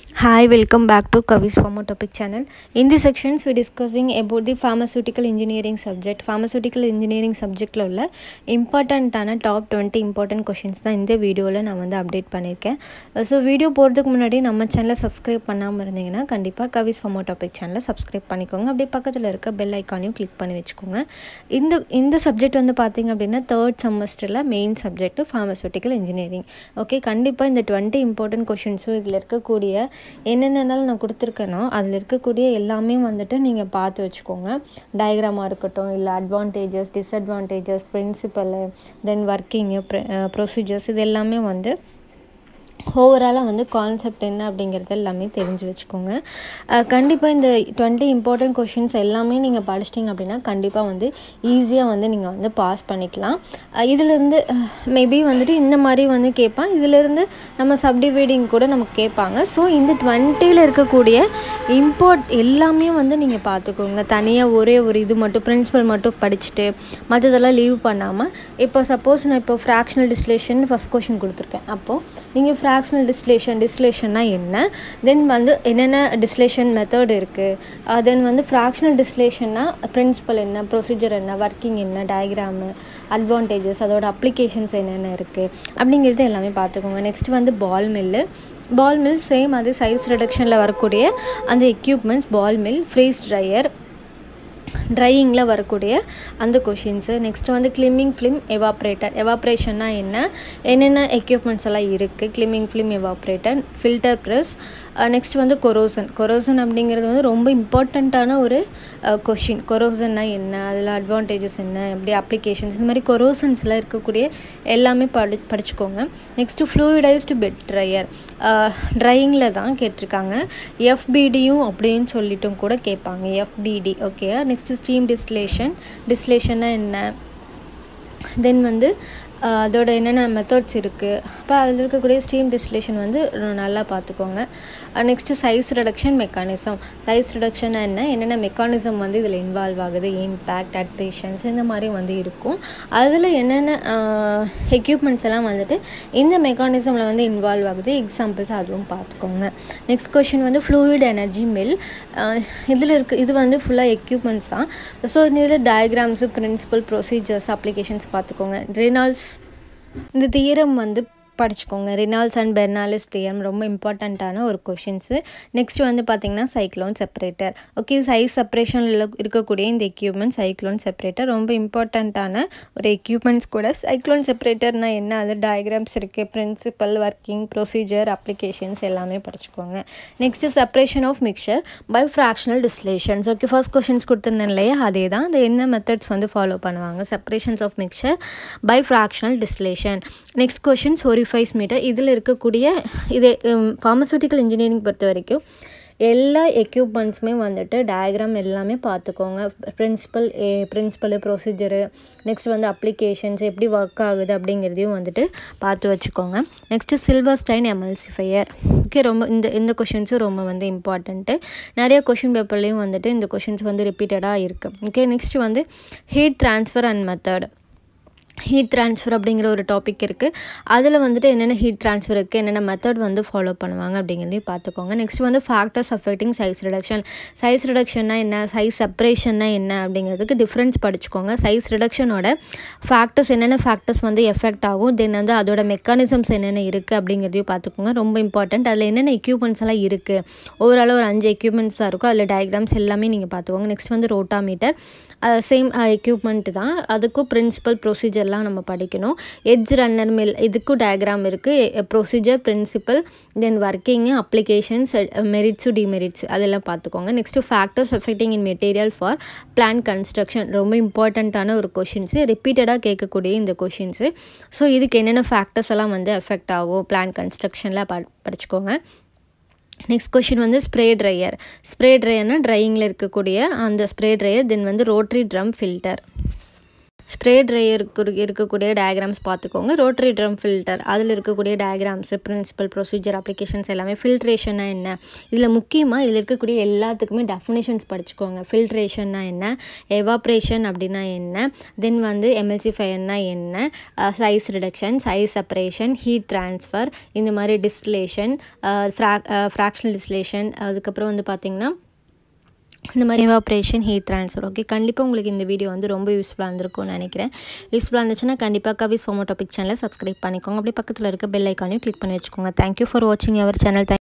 Hi, welcome back to Kavi's Pharma Topic channel. In this sections, we're discussing about the pharmaceutical engineering subject. Pharmaceutical engineering subjectல உள்ள இம்பார்ட்டண்ட்டான top twenty important questions தான் இந்த வீடியோவில் நான் வந்து update பண்ணியிருக்கேன் so video போகிறதுக்கு முன்னாடி நம்ம சேனலை சப்ஸ்கிரைப் பண்ணாமல் இருந்தீங்கன்னா கண்டிப்பாக கவிஸ் ஃபார்மோ டாபிக் சேனலை சப்ஸ்கிரைப் பண்ணிக்கோங்க அப்படியே பக்கத்தில் இருக்க பெல் ஐக்கானையும் கிளிக் பண்ணி வச்சுக்கோங்க இந்த இந்த சப்ஜெக்ட் வந்து பார்த்தீங்க அப்படின்னா தேர்ட் செமஸ்டரில் main subject pharmaceutical engineering okay கண்டிப்பாக இந்த டுவெண்ட்டி இம்பார்ட்டன்ட் கொஷின்ஸும் இதில் இருக்கக்கூடிய என்னென்னலாம் நான் கொடுத்துருக்கேனோ அதில் இருக்கக்கூடிய எல்லாமே வந்துட்டு நீங்கள் பார்த்து வச்சுக்கோங்க டயக்ராமாக இருக்கட்டும் இல்லை advantages disadvantages principle then working procedures இது எல்லாமே வந்து ஓவராலாக வந்து கான்செப்ட் என்ன அப்படிங்கிறது எல்லாமே தெரிஞ்சு வச்சுக்கோங்க கண்டிப்பாக இந்த டுவெண்ட்டி இம்பார்ட்டன்ட் கொஷின்ஸ் எல்லாமே நீங்கள் படிச்சிட்டிங்க அப்படின்னா கண்டிப்பாக வந்து ஈஸியாக வந்து நீங்கள் வந்து பாஸ் பண்ணிக்கலாம் இதிலேருந்து மேபி வந்துட்டு இந்த மாதிரி வந்து கேட்பான் இதிலேருந்து நம்ம சப்டிவைடிங் கூட நமக்கு கேட்பாங்க ஸோ இந்த டுவெண்ட்டியில் இருக்கக்கூடிய இம்போர்ட் எல்லாமே வந்து நீங்கள் பார்த்துக்கோங்க தனியாக ஒரே ஒரு இது மட்டும் பிரின்சிபல் மட்டும் படிச்சுட்டு மற்றதெல்லாம் லீவ் பண்ணாமல் இப்போ சப்போஸ் நான் இப்போ ஃப்ராக்ஷனல் டிஸ்லேஷன் ஃபஸ்ட் கொஷின் கொடுத்துருக்கேன் அப்போது நீங்கள் ஃப்ராக்ஷனல் டிஸ்லேஷன் டிஸ்லேஷன்னா என்ன தென் வந்து என்னென்ன டிஸ்லேஷன் மெத்தட் இருக்குது தென் வந்து ஃப்ராக்ஷனல் டிஸ்லேஷன்னா பிரின்சிபல் என்ன ப்ரொசீஜர் என்ன ஒர்க்கிங் என்ன டயக்ராமு அட்வான்டேஜஸ் அதோட அப்ளிகேஷன்ஸ் என்னென்ன இருக்குது அப்படிங்கிறது எல்லாமே பார்த்துக்கோங்க நெக்ஸ்ட் வந்து ball mill ball mill same அது சைஸ் ரிடக்ஷனில் வரக்கூடிய அந்த equipments ball mill freeze dryer ட்ரையிங்கில் வரக்கூடிய அந்த கொஷின்ஸு நெக்ஸ்ட் வந்து கிளிமிங் ஃபிலிம் எவாப்ரேட்டர் எவாப்ரேஷன்னா என்ன என்னென்ன எக்யூப்மெண்ட்ஸ் எல்லாம் இருக்குது climbing film evaporator filter press next வந்து கொரோசன் கொரோசன் அப்படிங்கிறது வந்து ரொம்ப இம்பார்ட்டண்ட்டான ஒரு கொஷின் கொரோசன்னா என்ன அதில் அட்வான்டேஜஸ் என்ன எப்படி அப்ளிகேஷன்ஸ் இந்த மாதிரி கொரோசன்ஸில் இருக்கக்கூடிய எல்லாமே படி படிச்சுக்கோங்க நெக்ஸ்ட்டு ஃப்ளூயிடைஸ்டு பெட் ட்ரையர் ட்ரையிங்கில் தான் கேட்டிருக்காங்க எஃபிடியும் அப்படின்னு சொல்லிட்டும் கூட கேட்பாங்க FBD okay next steam distillation டிஸ்லேஷன்னா என்ன தென் வந்து அதோட என்னென்ன மெத்தட்ஸ் இருக்குது அப்போ அதில் இருக்கக்கூடிய ஸ்டீம் டிஸ்லேஷன் வந்து நல்லா பார்த்துக்கோங்க next size reduction mechanism size reduction என்ன என்னென்ன மெக்கானிசம் வந்து இதில் இன்வால்வ் ஆகுது இம்பேக்ட் அட்ரேஷன்ஸ் இந்த மாதிரி வந்து இருக்கும் அதில் என்னென்ன எக்யூப்மெண்ட்ஸ் எல்லாம் வந்துட்டு இந்த மெக்கானிசமில் வந்து இன்வால்வ் ஆகுது எக்ஸாம்பிள்ஸ் அதுவும் பார்த்துக்கோங்க நெக்ஸ்ட் கொஷின் வந்து ஃப்ளூயிட் எனர்ஜி மில் இதில் இருக்குது இது வந்து ஃபுல்லாக எக்யூப்மெண்ட்ஸ் தான் ஸோ இதில் டயக்ராம்ஸு பிரின்சிபல் ப்ரொசீஜர்ஸ் அப்ளிகேஷன்ஸ் பார்த்துக்கோங்க ரெனால்ஸ் இந்த தியரம் வந்து படிச்சுக்கோங்க ரினால்ஸ் அண்ட் பெர்னாலிஸ் தியரம் ரொம்ப இம்பார்ட்டண்ட்டான ஒரு கொஷின்ஸு நெக்ஸ்ட் வந்து பார்த்திங்கன்னா சைக்ளோன் செப்பரேட்டர் ஓகே சைஸ் செப்பரேஷனில் இருக்கக்கூடிய இந்த எக்யூப்மெண்ட் சைக்ளோன் செப்பரேட்டர் ரொம்ப இம்பார்ட்டண்ட்டான ஒரு எக்யூப்மெண்ட்ஸ் கூட சைக்ளோன் செப்பரேட்டர்னால் என்ன அது டயக்ராம்ஸ் இருக்குது பிரின்சிபல் ஒர்க்கிங் ப்ரொசீஜர் அப்ளிகேஷன்ஸ் எல்லாமே படிச்சுக்கோங்க next separation of mixture by fractional distillations okay first questions கொடுத்துருந்தேன் இல்லையா அதே தான் அது என்ன மெத்தட்ஸ் வந்து ஃபாலோ பண்ணுவாங்க separations of mixture by fractional distillation next questions ஒரு ஃபைவ் மீட்டர் இதில் இருக்கக்கூடிய இது ஃபார்மசூட்டிக்கல் இன்ஜினியரிங் பொறுத்த வரைக்கும் எல்லா எக்யூப்மெண்ட்ஸுமே வந்துட்டு டயக்ராம் எல்லாமே பார்த்துக்கோங்க பிரின்சிபல் பிரின்சிபலு ப்ரொசீஜரு நெக்ஸ்ட் வந்து அப்ளிகேஷன்ஸ் எப்படி ஒர்க் ஆகுது அப்படிங்கிறதையும் வந்துட்டு பார்த்து வச்சுக்கோங்க next Silverson emulsifier okay ரொம்ப இந்த இந்த கொஷின்ஸும் ரொம்ப வந்து இம்பார்ட்டண்ட்டு நிறைய கொஷின் பேப்பர்லேயும் வந்துட்டு இந்த கொஷின்ஸ் வந்து ரிப்பீட்டடாக இருக்குது ஓகே நெக்ஸ்ட் வந்து heat transfer and method heat transfer அப்படிங்கிற ஒரு டாபிக் இருக்குது அதில் வந்துட்டு என்னென்ன ஹீட் ட்ரான்ஸ்ஃபர் இருக்குது என்னென்ன மெத்தட் வந்து ஃபாலோ பண்ணுவாங்க அப்படிங்கிறதையும் பார்த்துக்கோங்க நெக்ஸ்ட் வந்து factors affecting size reduction size ரிடக்ஷன்னா என்ன சைஸ் செப்பரேஷன்னா என்ன அப்படிங்கிறதுக்கு டிஃப்ரென்ஸ் படிச்சுக்கோங்க சைஸ் ரிடக்ஷனோட ஃபேக்டர்ஸ் என்னென்ன ஃபேக்டர்ஸ் வந்து எஃபெக்ட் ஆகும் தென் வந்து அதோட மெக்கானிசம்ஸ் என்னென்ன இருக்குது அப்படிங்கிறதையும் பார்த்துக்கோங்க ரொம்ப இம்பார்ட்டண்ட் அதில் என்னென்ன எக்யூப்மெண்ட்ஸ் எல்லாம் இருக்குது ஓவராலாக ஒரு அஞ்சு எக்யூப்மெண்ட்ஸ் தான் இருக்கும் அதில் டயக்ராம்ஸ் எல்லாமே நீங்கள் பார்த்துக்கோங்க நெக்ஸ்ட் வந்து ரோட்டாமீட்டர் சேம் எக்யூப்மெண்ட் தான் அதுக்கும் பிரின்சிபல் ப்ரொசீஜர் எல்லாம் நம்ம படிக்கணும் எட்ஜ் ரன்னர் மில் இதுக்கும் டயக்ராம் இருக்குது procedure principle then working applications merits demerits அதெல்லாம் பார்த்துக்கோங்க next factors effecting in material for plan construction ரொம்ப இம்பார்ட்டண்ட்டான ஒரு கொஷின்ஸு ரிப்பீட்டடாக கேட்கக்கூடிய இந்த கொஷின்ஸு ஸோ இதுக்கு என்னென்ன ஃபேக்டர்ஸ் எல்லாம் வந்து எஃபெக்ட் ஆகும் பிளான் கன்ஸ்ட்ரக்ஷனில் ப படிச்சுக்கோங்க நெக்ஸ்ட் கொஷின் வந்து ஸ்ப்ரே ட்ரையர் ஸ்ப்ரே ட்ரையர்னால் ட்ரையிங்கில் இருக்கக்கூடிய அந்த ஸ்ப்ரே ட்ரையர் தென் வந்து ரோட்ரி ட்ரம் ஃபில்டர் ஸ்ப்ரே ட்ரையருக்கு இருக்கக்கூடிய டயக்ராம்ஸ் பார்த்துக்கோங்க ரோட்டரி ட்ரம் ஃபில்டர் அதில் இருக்கக்கூடிய டயக்ராம்ஸ் பிரின்சிபல் ப்ரொசீஜர் அப்ளிகேஷன்ஸ் எல்லாமே ஃபில்ட்ரேஷன்னா என்ன இதில் முக்கியமாக இதில் இருக்கக்கூடிய எல்லாத்துக்குமே டெஃபினேஷன்ஸ் படிச்சுக்கோங்க ஃபில்ட்ரேஷன்னா என்ன எவாப்ரேஷன் அப்படின்னா என்ன தென் வந்து எம்எல்சிஃபையர்னா என்ன size reduction size separation heat transfer இந்த மாதிரி டிஸ்டிலேஷன் ஃப்ராக் ஃப்ராக்ஷனல் டிஸ்டிலேஷன் அதுக்கப்புறம் வந்து பார்த்திங்கன்னா இந்த மாதிரி எவாப்ரேஷன் ஹீட் ட்ரான்ஸ்ஃபர் ஓகே கண்டிப்பாக உங்களுக்கு இந்த வீடியோ வந்து ரொம்ப யூஸ்ஃபுல்லாக இருந்திருக்கும்னு நினைக்கிறேன் யூஸ்ஃபுல்லாக இருந்துச்சுன்னா கண்டிப்பாக கவிஸ் ஃபோமோ டாபிக் சேனலை சப்ஸ்கிரைப் பண்ணிக்கோங்க அப்படியே பக்கத்தில் இருக்க பெல் ஐக்கானையும் கிளிக் பண்ணி வச்சுக்கோங்க தேங்க்யூ ஃபார் வாட்சிங் அவர் சேனல்